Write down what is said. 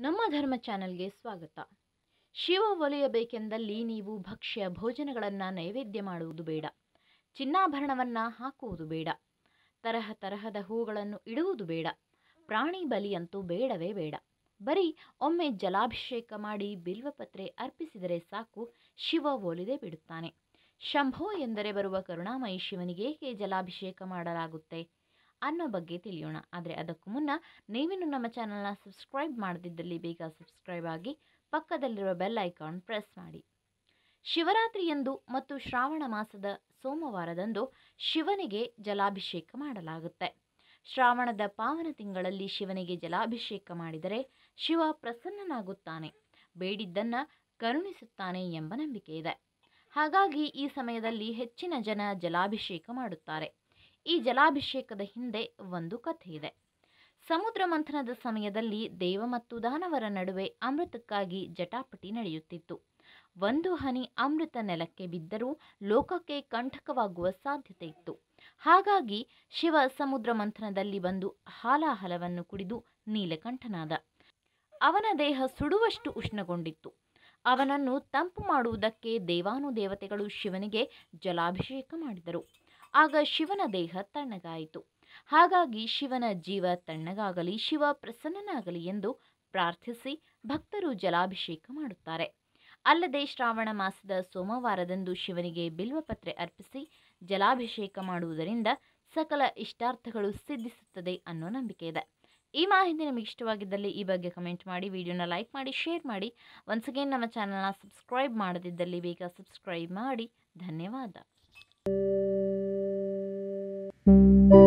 ನಮ್ಮ ಧರ್ಮ ಚಾನೆಲ್ಗೆ ಸ್ವಾಗತ ಶಿವ ಒಲಿಯಬೇಕೆಂದಲ್ಲಿ ನೀವು ಭಕ್ಷ್ಯ ಭೋಜನಗಳನ್ನು ನೈವೇದ್ಯ ಮಾಡುವುದು ಬೇಡ ಚಿನ್ನಾಭರಣವನ್ನು ಹಾಕುವುದು ಬೇಡ ತರಹ ತರಹದ ಹೂಗಳನ್ನು ಇಡುವುದು ಬೇಡ ಪ್ರಾಣಿ ಬಲಿಯಂತೂ ಬೇಡವೇ ಬೇಡ ಬರೀ ಒಮ್ಮೆ ಜಲಾಭಿಷೇಕ ಮಾಡಿ ಬಿಲ್ವಪತ್ರೆ ಅರ್ಪಿಸಿದರೆ ಸಾಕು ಶಿವ ಒಲಿದೇ ಬಿಡುತ್ತಾನೆ ಶಂಭೋ ಎಂದರೆ ಬರುವ ಕರುಣಾಮಯಿ ಶಿವನಿಗೆ ಏಕೆ ಜಲಾಭಿಷೇಕ ಮಾಡಲಾಗುತ್ತೆ ಅನ್ನೋ ಬಗ್ಗೆ ತಿಳಿಯೋಣ ಆದರೆ ಅದಕ್ಕೂ ಮುನ್ನ ನೀವಿನ್ನು ನಮ್ಮ ಚಾನಲ್ನ ಸಬ್ಸ್ಕ್ರೈಬ್ ಮಾಡದಿದ್ದಲ್ಲಿ ಬೇಗ ಸಬ್ಸ್ಕ್ರೈಬ್ ಆಗಿ ಪಕ್ಕದಲ್ಲಿರುವ ಬೆಲ್ ಐಕಾನ್ ಪ್ರೆಸ್ ಮಾಡಿ ಶಿವರಾತ್ರಿಯಂದು ಮತ್ತು ಶ್ರಾವಣ ಮಾಸದ ಸೋಮವಾರದಂದು ಶಿವನಿಗೆ ಜಲಾಭಿಷೇಕ ಮಾಡಲಾಗುತ್ತೆ ಶ್ರಾವಣದ ಪಾವನ ತಿಂಗಳಲ್ಲಿ ಶಿವನಿಗೆ ಜಲಾಭಿಷೇಕ ಮಾಡಿದರೆ ಶಿವ ಪ್ರಸನ್ನನಾಗುತ್ತಾನೆ ಬೇಡಿದ್ದನ್ನು ಕರುಣಿಸುತ್ತಾನೆ ಎಂಬ ನಂಬಿಕೆ ಇದೆ ಹಾಗಾಗಿ ಈ ಸಮಯದಲ್ಲಿ ಹೆಚ್ಚಿನ ಜನ ಜಲಾಭಿಷೇಕ ಮಾಡುತ್ತಾರೆ ಈ ಜಲಾಭಿಷೇಕದ ಹಿಂದೆ ಒಂದು ಕಥೆ ಇದೆ ಸಮುದ್ರ ಮಂಥನದ ಸಮಯದಲ್ಲಿ ದೇವ ಮತ್ತು ದಾನವರ ನಡುವೆ ಅಮೃತಕ್ಕಾಗಿ ಜಟಾಪಟಿ ನಡೆಯುತ್ತಿತ್ತು ಒಂದು ಹನಿ ಅಮೃತ ನೆಲಕ್ಕೆ ಬಿದ್ದರೂ ಲೋಕಕ್ಕೆ ಕಂಟಕವಾಗುವ ಸಾಧ್ಯತೆ ಇತ್ತು ಹಾಗಾಗಿ ಶಿವ ಸಮುದ್ರ ಮಂಥನದಲ್ಲಿ ಬಂದು ಹಾಲಾಹಲವನ್ನು ಕುಡಿದು ನೀಲಕಂಠನಾದ ಅವನ ದೇಹ ಸುಡುವಷ್ಟು ಉಷ್ಣಗೊಂಡಿತ್ತು ಅವನನ್ನು ತಂಪು ಮಾಡುವುದಕ್ಕೆ ದೇವಾನುದೇವತೆಗಳು ಶಿವನಿಗೆ ಜಲಾಭಿಷೇಕ ಮಾಡಿದರು ಆಗ ಶಿವನ ದೇಹ ತಣ್ಣಗಾಯಿತು ಹಾಗಾಗಿ ಶಿವನ ಜೀವ ತಣ್ಣಗಾಗಲಿ ಶಿವ ಪ್ರಸನ್ನನಾಗಲಿ ಎಂದು ಪ್ರಾರ್ಥಿಸಿ ಭಕ್ತರು ಜಲಾಭಿಷೇಕ ಮಾಡುತ್ತಾರೆ ಅಲ್ಲದೆ ಶ್ರಾವಣ ಮಾಸದ ಸೋಮವಾರದಂದು ಶಿವನಿಗೆ ಬಿಲ್ವಪತ್ರೆ ಅರ್ಪಿಸಿ ಜಲಾಭಿಷೇಕ ಮಾಡುವುದರಿಂದ ಸಕಲ ಇಷ್ಟಾರ್ಥಗಳು ಸಿದ್ಧಿಸುತ್ತದೆ ಅನ್ನೋ ನಂಬಿಕೆ ಇದೆ ಈ ಮಾಹಿತಿ ನಿಮಗೆ ಇಷ್ಟವಾಗಿದ್ದಲ್ಲಿ ಈ ಬಗ್ಗೆ ಕಮೆಂಟ್ ಮಾಡಿ ವಿಡಿಯೋನ ಲೈಕ್ ಮಾಡಿ ಶೇರ್ ಮಾಡಿ ಒನ್ಸ್ ಅಗೇನ್ ನಮ್ಮ ಚಾನಲ್ನ ಸಬ್ಸ್ಕ್ರೈಬ್ ಮಾಡದಿದ್ದಲ್ಲಿ ಬೇಗ ಸಬ್ಸ್ಕ್ರೈಬ್ ಮಾಡಿ ಧನ್ಯವಾದ